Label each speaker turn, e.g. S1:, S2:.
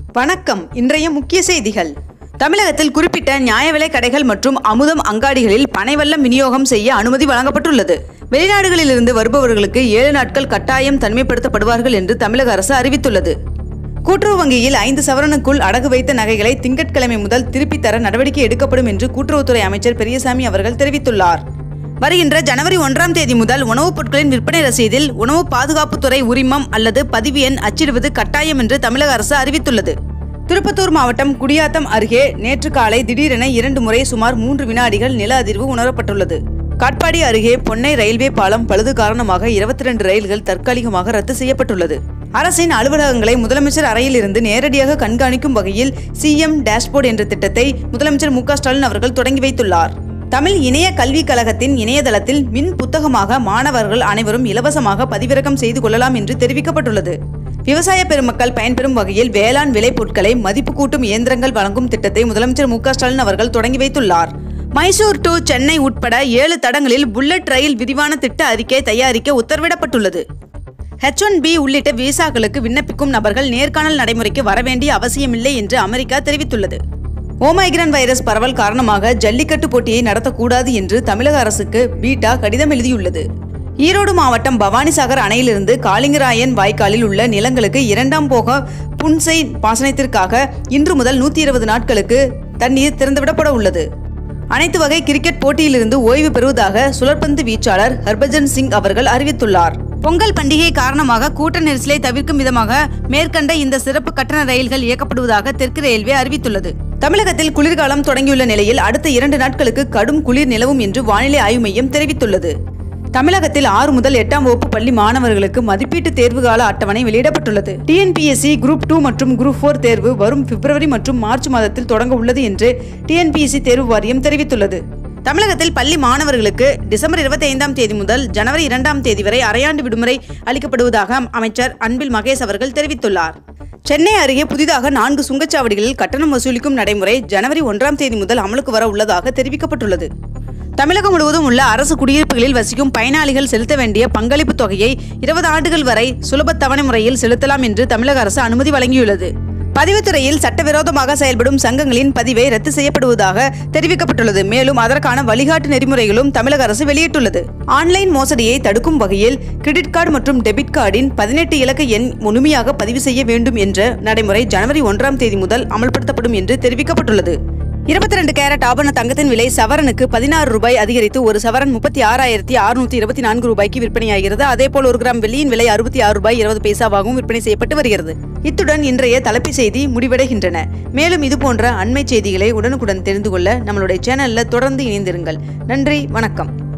S1: வணக்கம் இன்றைய முக்கிய செய்திகள் தமிழகத்தில் குறிப்பிட்ட நியாய விலை கடைகள் மற்றும் அமுதம் அங்காடிகளில் பனைவெல்லம் விநியோகம் செய்ய அனுமதி வழங்கப்பட்டுள்ளது வெளிநாடுகளிலிருந்து வருபவர்களுக்கு ஏழு நாட்கள் கட்டாயம் தனிமைப்படுத்தப்படுவார்கள் என்று தமிழக அரசு அறிவித்துள்ளது கூட்டுறவு வங்கியில் ஐந்து சவரனுக்குள் அடகு வைத்த நகைகளை திங்கட்கிழமை முதல் திருப்பித் தர நடவடிக்கை எடுக்கப்படும் என்று கூட்டுறவுத்துறை அமைச்சர் பெரியசாமி அவர்கள் தெரிவித்துள்ளார் வருகின்ற ஜனவரி ஒன்றாம் தேதி முதல் உணவுப் பொருட்களின் விற்பனை ரசீதில் உணவு பாதுகாப்புத்துறை உரிமம் அல்லது பதிவு எண் அச்சிடுவது கட்டாயம் என்று தமிழக அரசு அறிவித்துள்ளது திருப்பத்தூர் மாவட்டம் குடியாத்தம் அருகே நேற்று காலை திடீரென இரண்டு முறை சுமார் மூன்று வினாடிகள் நில அதிர்வு உணரப்பட்டுள்ளது காட்பாடி அருகே பொன்னை ரயில்வே பாலம் பழுது காரணமாக இருபத்தி ரெண்டு ரயில்கள் தற்காலிகமாக ரத்து செய்யப்பட்டுள்ளது அரசின் அலுவலகங்களை முதலமைச்சர் அறையில் இருந்து நேரடியாக கண்காணிக்கும் வகையில் சிஎம் டேஷ்போர்ட் என்ற திட்டத்தை முதலமைச்சர் மு க ஸ்டாலின் அவர்கள் தொடங்கி வைத்துள்ளார் தமிழ் இணைய கல்விக் கழகத்தின் இணையதளத்தில் மின் புத்தகமாக மாணவர்கள் அனைவரும் இலவசமாக பதிவிறக்கம் செய்து கொள்ளலாம் என்று தெரிவிக்கப்பட்டுள்ளது விவசாய பெருமக்கள் பயன்பெறும் வகையில் வேளாண் விளைபொருட்களை மதிப்பு கூட்டும் இயந்திரங்கள் வழங்கும் திட்டத்தை முதலமைச்சர் மு க ஸ்டாலின் அவர்கள் தொடங்கி வைத்துள்ளார் மைசூர் டு சென்னை உட்பட ஏழு தடங்களில் புல்லட் ரயில் விரிவான திட்ட அறிக்கை தயாரிக்க உத்தரவிடப்பட்டுள்ளது ஹெச் ஒன் பி உள்ளிட்ட விசாக்களுக்கு விண்ணப்பிக்கும் நபர்கள் நேர்காணல் நடைமுறைக்கு வரவேண்டிய அவசியமில்லை என்று அமெரிக்கா தெரிவித்துள்ளது ஓமைக்ரான் வைரஸ் பரவல் காரணமாக ஜல்லிக்கட்டு போட்டியை நடத்தக்கூடாது என்று தமிழக அரசுக்கு பீட்டா கடிதம் எழுதியுள்ளது ஈரோடு மாவட்டம் பவானிசாகர் அணையிலிருந்து காளிங்கராயன் வாய்க்காலில் உள்ள நிலங்களுக்கு இரண்டாம் போக புன்சை பாசனத்திற்காக இன்று முதல் நூற்றி இருபது நாட்களுக்கு தண்ணீர் திறந்துவிடப்பட உள்ளது அனைத்து வகை கிரிக்கெட் போட்டியிலிருந்து ஓய்வு பெறுவதாக சுழற்பந்து வீச்சாளர் ஹர்பஜன் சிங் அவர்கள் அறிவித்துள்ளார் பொங்கல் பண்டிகை காரணமாக கூட்ட நெரிசலை தவிர்க்கும் விதமாக மேற்கண்ட இந்த சிறப்பு கட்டண ரயில்கள் இயக்கப்படுவதாக தெற்கு ரயில்வே அறிவித்துள்ளது தமிழகத்தில் குளிர்காலம் தொடங்கியுள்ள நிலையில் அடுத்த இரண்டு நாட்களுக்கு கடும் குளிர் நிலவும் என்று வானிலை ஆய்வு மையம் தெரிவித்துள்ளது தமிழகத்தில் ஆறு முதல் எட்டாம் வகுப்பு பள்ளி மாணவர்களுக்கு மதிப்பீட்டு தேர்வு கால அட்டவணை வெளியிடப்பட்டுள்ளது டிஎன்பிஎஸ்சி குரூப் டூ மற்றும் குரூப் ஃபோர் தேர்வு வரும் பிப்ரவரி மற்றும் மார்ச் மாதத்தில் தொடங்க உள்ளது என்று டிஎன்பிஎஸ்சி தேர்வு வாரியம் தெரிவித்துள்ளது தமிழகத்தில் பள்ளி மாணவர்களுக்கு டிசம்பர் இருபத்தி ஐந்தாம் தேதி முதல் ஜனவரி இரண்டாம் தேதி வரை அரையாண்டு விடுமுறை அளிக்கப்படுவதாக அமைச்சர் அன்பில் மகேஷ் அவர்கள் தெரிவித்துள்ளார் சென்னை அருகே புதிதாக நான்கு சுங்கச்சாவடிகளில் கட்டணம் வசூலிக்கும் நடைமுறை ஜனவரி ஒன்றாம் தேதி முதல் அமலுக்கு வர உள்ளதாக தெரிவிக்கப்பட்டுள்ளது தமிழகம் முழுவதும் உள்ள அரசு குடியிருப்புகளில் வசிக்கும் பயனாளிகள் செலுத்த வேண்டிய பங்களிப்பு தொகையை இருபது ஆண்டுகள் வரை சுலப தவணை முறையில் செலுத்தலாம் என்று தமிழக அரசு அனுமதி வழங்கியுள்ளது பதிவுத்துறையில் சட்டவிரோதமாக செயல்படும் சங்கங்களின் பதிவை ரத்து செய்யப்படுவதாக தெரிவிக்கப்பட்டுள்ளது மேலும் அதற்கான வழிகாட்டு நெறிமுறைகளும் தமிழக அரசு வெளியிட்டுள்ளது ஆன்லைன் மோசடியை தடுக்கும் வகையில் கிரெடிட் கார்டு மற்றும் டெபிட் கார்டின் பதினெட்டு இலக்க எண் முழுமையாக பதிவு செய்ய வேண்டும் என்ற நடைமுறை ஜனவரி ஒன்றாம் தேதி முதல் அமல்படுத்தப்படும் என்று தெரிவிக்கப்பட்டுள்ளது இருபத்தி ரெண்டு கேரட் ஆபரண தங்கத்தின் விலை சவரனுக்கு பதினாறு ரூபாய் அதிகரித்து ஒரு சவரன் முப்பத்தி ஆறாயிரத்தி அறுநூத்தி இருபத்தி நான்கு ரூபாய்க்கு விற்பனையாகிறது அதேபோல் ஒரு கிராம் வெள்ளியின் விலை அறுபத்தி ஆறு ரூபாய் இருபது பைசாவாகவும் விற்பனை செய்யப்பட்டு வருகிறது இத்துடன் இன்றைய தலைப்புச் செய்தி முடிவடைகின்றன மேலும் இதுபோன்ற அண்மை செய்திகளை உடனுக்குடன் தெரிந்து கொள்ள நம்மளுடைய சேனல்ல தொடர்ந்து இணைந்திருங்கள் நன்றி வணக்கம்